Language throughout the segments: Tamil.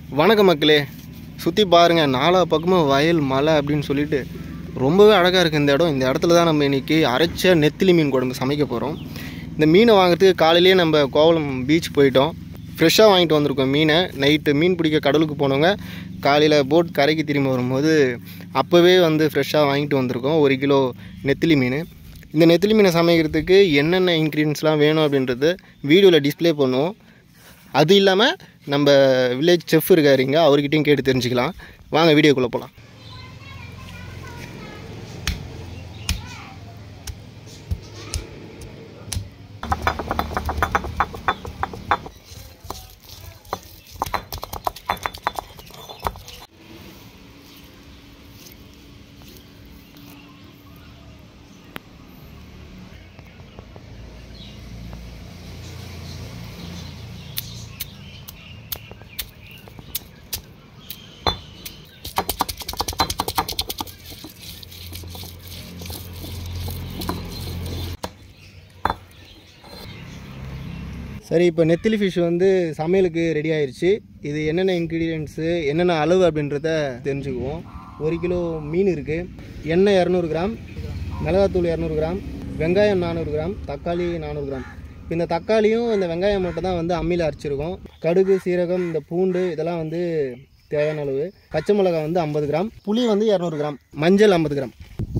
வணக்கம் மக்களே சுற்றி பாருங்கள் நாலா பக்கமும் வயல் மலை அப்படின்னு சொல்லிட்டு ரொம்பவே அழகாக இருக்குது இந்த இடம் இந்த இடத்துல தான் நம்ம இன்றைக்கி அரைச்ச நெத்திலி மீன் குழம்பு சமைக்க போகிறோம் இந்த மீனை வாங்குறதுக்கு காலையிலேயே நம்ம கோவளம் பீச் போயிட்டோம் ஃப்ரெஷ்ஷாக வாங்கிட்டு வந்திருக்கோம் மீனை நைட்டு மீன் பிடிக்க கடலுக்கு போனவங்க காலையில் போட் கரைக்கு திரும்பி வரும்போது அப்போவே வந்து ஃப்ரெஷ்ஷாக வாங்கிட்டு வந்திருக்கோம் ஒரு கிலோ நெத்திலி மீன் இந்த நெத்திலி மீனை சமைக்கிறதுக்கு என்னென்ன இன்க்ரீடியன்ஸ்லாம் வேணும் அப்படின்றது வீடியோவில் டிஸ்ப்ளே பண்ணுவோம் அது இல்லாமல் நம்ம வில்லேஜ் செஃப் இருக்காருங்க அவர்கிட்டயும் கேட்டு தெரிஞ்சுக்கலாம் வாங்க வீடியோக்குள்ளே போகலாம் சரி இப்போ நெத்திலி ஃபிஷ் வந்து சமையலுக்கு ரெடி ஆயிருச்சு இது என்னென்ன இன்க்ரீடியன்ஸு என்னென்ன அளவு அப்படின்றத தெரிஞ்சுக்குவோம் ஒரு கிலோ மீன் இருக்குது எண்ணெய் இரநூறு கிராம் மிளகாத்தூள் இரநூறு கிராம் வெங்காயம் நானூறு கிராம் தக்காளி நானூறு கிராம் இந்த தக்காளியும் இந்த வெங்காயம் மட்டும் தான் வந்து அம்மியில் அரைச்சிருக்கோம் கடுகு சீரகம் இந்த பூண்டு இதெல்லாம் வந்து தேவையான அளவு பச்சை மிளகாய் வந்து ஐம்பது கிராம் புளி வந்து இரநூறு கிராம் மஞ்சள் ஐம்பது கிராம்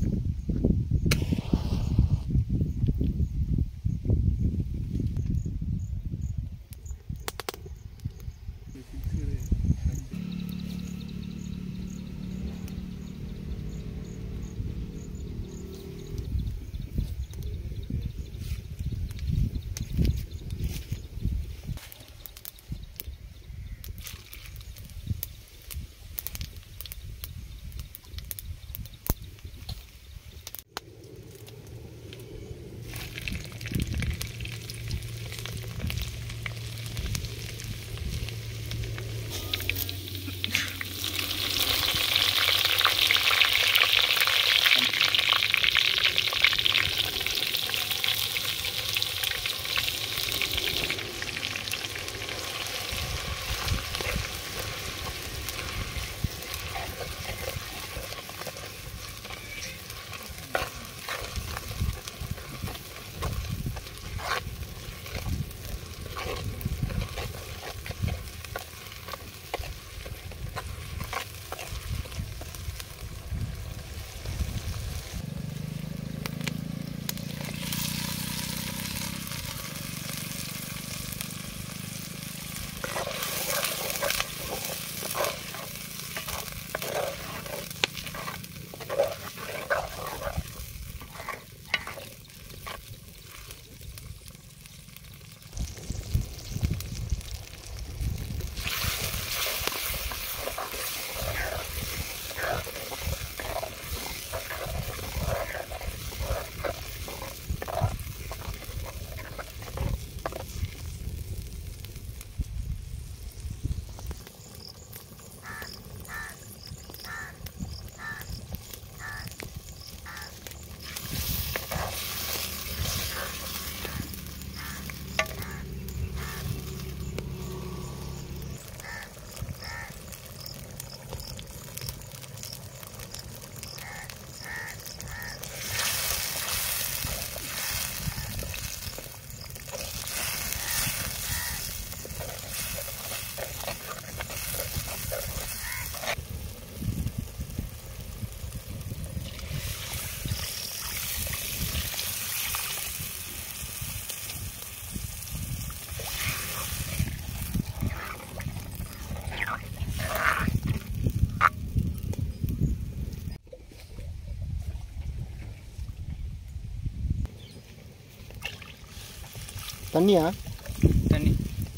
தண்ணியா தண்ணி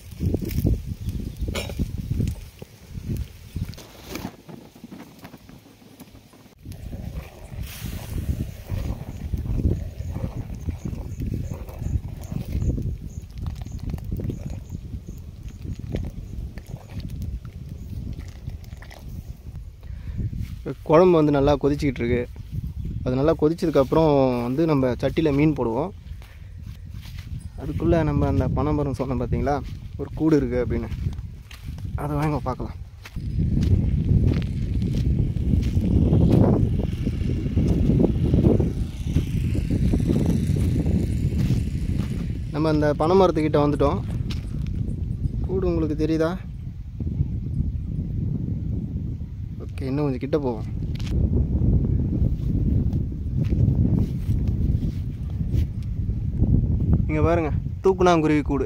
குழம்பு வந்து நல்லா கொதிச்சிக்கிட்டு இருக்கு அது நல்லா கொதிச்சதுக்கப்புறம் வந்து நம்ம சட்டியில் மீன் போடுவோம் அதுக்குள்ளே நம்ம அந்த பனைமரம் சொன்னோம் பார்த்தீங்களா ஒரு கூடு இருக்குது அப்படின்னு அதை வாங்க பார்க்கலாம் நம்ம அந்த பனை மரத்துக்கிட்ட வந்துட்டோம் கூடு உங்களுக்கு தெரியுதா ஓகே இன்னும் கொஞ்சம் கிட்ட போவோம் இங்கே பாருங்க தூக்குனாங்குருவி கூடு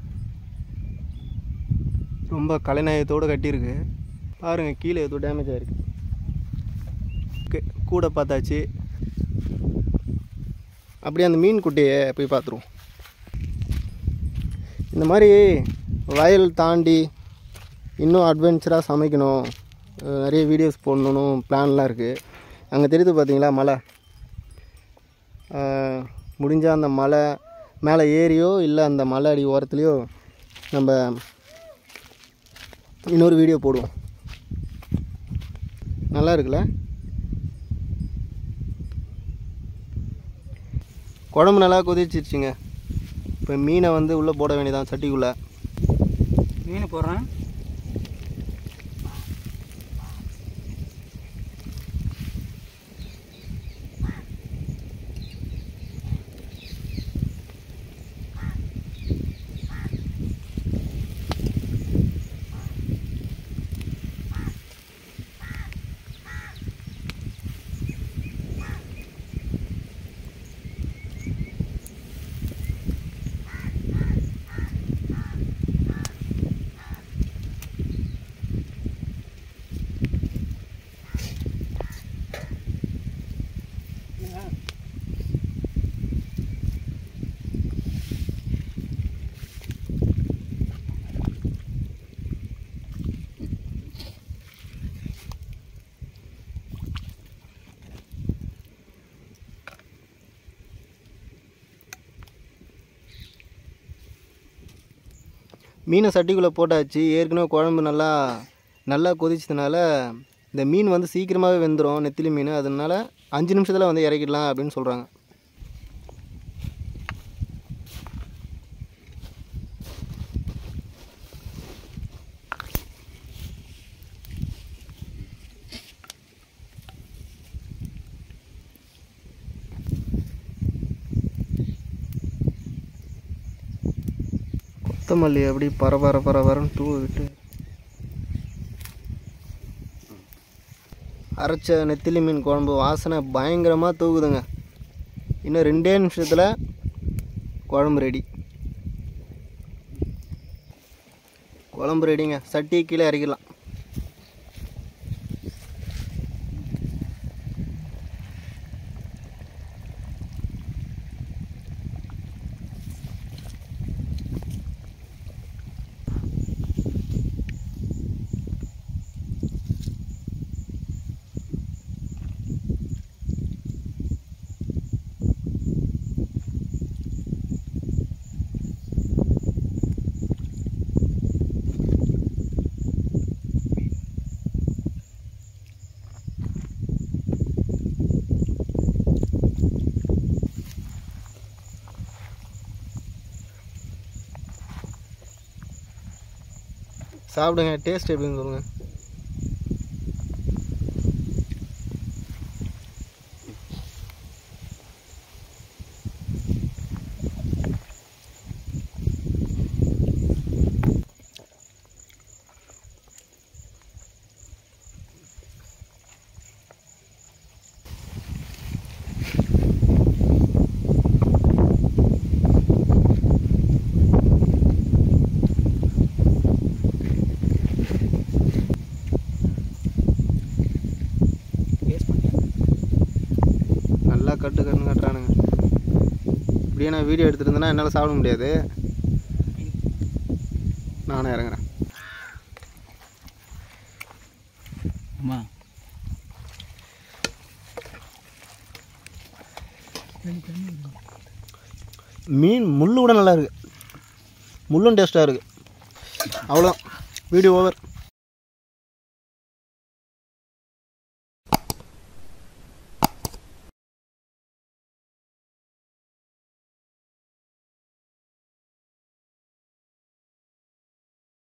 ரொம்ப கலைநயத்தோடு கட்டியிருக்கு பாருங்க கீழே ஏதோ டேமேஜ் ஆயிருக்கு ஓகே கூடை பார்த்தாச்சு அப்படியே அந்த மீன் குட்டியை போய் பார்த்துருவோம் இந்த மாதிரி வயல் தாண்டி இன்னும் அட்வென்ச்சராக சமைக்கணும் அஹ் நிறைய வீடியோஸ் போடணும் பிளான்லாம் இருக்குது அங்கே தெரியுது பார்த்தீங்களா மலை முடிஞ்சால் அந்த மலை மேலே ஏறியோ இல்லை அந்த மலை அடி ஓரத்துலேயோ நம்ம இன்னொரு வீடியோ போடுவோம் நல்லா இருக்குல்ல குழம்பு நல்லா கொதிச்சிருச்சுங்க இப்போ மீனை வந்து உள்ளே போட வேண்டியதான் சட்டிக்குள்ளே மீன் போடுறேன் மீனை சட்டிக்குள்ளே போட்டாச்சு ஏற்கனவே குழம்பு நல்லா நல்லா கொதிச்சதுனால இந்த மீன் வந்து சீக்கிரமாகவே வெந்துடும் நெத்திலி மீன் அதனால அஞ்சு நிமிஷத்தில் வந்து இறக்கிடலாம் அப்படின்னு சொல்கிறாங்க கொத்தமல்லி அப்படி பரபர பரபரன்னு தூவ விட்டு அரைச்ச நெத்திலி மீன் குழம்பு வாசனை பயங்கரமாக தூக்குதுங்க இன்னும் ரெண்டே நிமிஷத்தில் குழம்பு ரெடி குழம்பு ரெடிங்க சட்டி கீழே இறக்கிடலாம் சாப்பிடுங்க டேஸ்ட் எப்படின்னு சொல்லுங்கள் டேஸ்ட் பண்ணிட்டேன் நல்லா கட்டு கட்டுன்னு கட்டுறானுங்க இப்படியே நான் வீடியோ எடுத்துட்டு இருந்தேன்னா என்னால் சாப்பிட முடியாது நானும் இறங்குறேன் அம்மா மீன் முள்ளு கூட நல்லா இருக்கு முள்ளும் டேஸ்ட்டாக இருக்குது அவ்வளோ வீடியோ ஓவர்